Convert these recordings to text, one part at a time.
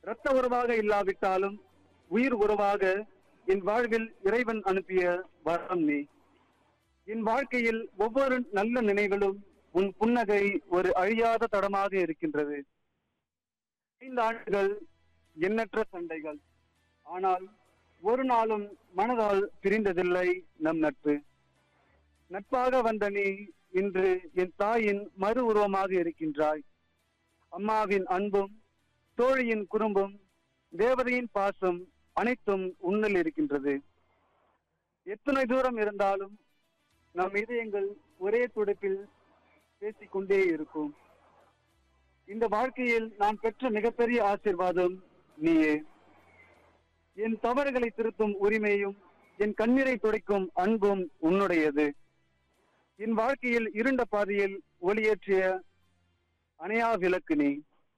இரத்த உறவாக இல்லாவிட்டாலும் உயிர் உறவாக என் வாழ்வில் இறைவன் அனுப்பிய வரம் நீ என் வாழ்க்கையில் ஒவ்வொரு நல்ல நினைவிலும் உன் புன்னகை ஒரு அழியாத தடமாக இருக்கின்றது ஐந்து ஆண்டுகள் எண்ணற்ற சண்டைகள் ஆனால் ஒரு நாளும் மனதால் பிரிந்ததில்லை நம் நட்பு நட்பாக வந்த நீ இன்று என் தாயின் மறு உருவமாக இருக்கின்றாய் அம்மாவின் அன்பும் தோழியின் குறும்பும் தேவதையின் பாசம் அனைத்தும் உன்னில் இருக்கின்றது எத்தனை தூரம் இருந்தாலும் நம் இதயங்கள் ஒரே துடிப்பில் பேசிக்கொண்டே இருக்கும் இந்த வாழ்க்கையில் நான் பெற்ற மிகப்பெரிய ஆசீர்வாதம் நீயே என் தவறுகளை திருத்தும் உரிமையும் என் கண்ணீரை துடைக்கும் அன்பும் உன்னுடையது என் வாழ்க்கையில் இருண்ட பாதையில் ஒளியேற்றிய அணையா விளக்கு நீ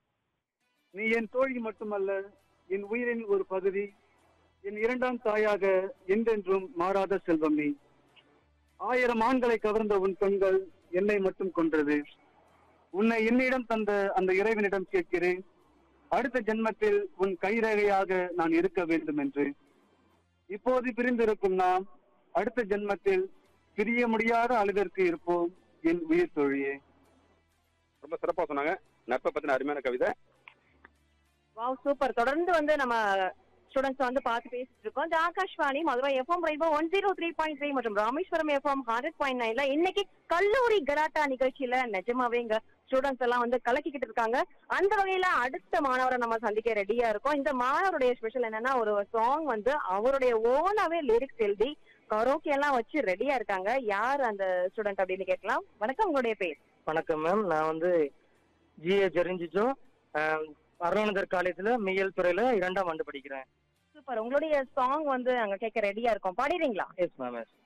நீ என் தோழி மட்டுமல்ல என் உயிரின் ஒரு பகுதி என் இரண்டாம் தாயாக என்றென்றும் மாறாத செல்வம் நீ ஆயிரம் ஆண்களை கவர்ந்த உன் கண்கள் என்னை மட்டும் கொன்றது உன்னை என்னிடம் தந்த அந்த இறைவனிடம் கேட்கிறேன் அடுத்த ஜென்மத்தில் உன் கைரேகையாக நான் இருக்க வேண்டும் என்று இப்போது பிரிந்திருக்கும் நாம் அடுத்த ஜென்மத்தில் பிரிய முடியாத அளவிற்கு இருப்போம் என் உயிர் தோழியே ரொம்ப சிறப்பா சொன்னாங்க நட்பை பத்தின அருமையான கவிதை வாவ் சூப்பர் தொடர்ந்து வந்து நம்ம ஸ்டூடெண்ட்ஸ் வந்து பார்த்து பேசிட்டு இருக்கோம் இந்த Akashvani Madurai FM rainbow one zero three point three மற்றும் ராமேஸ்வரம் எஃப்எம் ஹண்ட்ரட் பாயிண்ட் நைன்ல இன்னைக்கு கல்லூரி கலாட்டா நிகழ்ச்சியில நிஜமாவே இங்க ஸ்டூடெண்ட்ஸ் எல்லாம் வந்து கலக்கிக்கிட்டு இருக்காங்க அந்த வகையில அடுத்த மாணவரை நம்ம சந்திக்க ரெடியா இருக்கோம் இந்த மாணவருடைய ஸ்பெஷல் என்னன்னா ஒரு சாங் வந்து அவருடைய ஓனாவே லிரிக்ஸ் எழுதி கரோக்கி எல்லாம் வச்சு ரெடியா இருக்காங்க யார் அந்த ஸ்டூடெண்ட் அப்படின்னு கேட்கலாம் வணக்கம் உங்களுடைய பேர் வணக்கம் மேம் நான் வந்து ஜிஏ ஜெரிஞ்சிச்சும் அருணானந்தர் காலேஜ்ல மெய்யல் துறையில இரண்டாம் ஆண்டு படிக்கிறேன் சூப்பர் உங்களுடைய சாங் வந்து அங்க கேட்க ரெடியா இருக்கோம் பாடிடுறீங்களா எஸ் மேம் எஸ்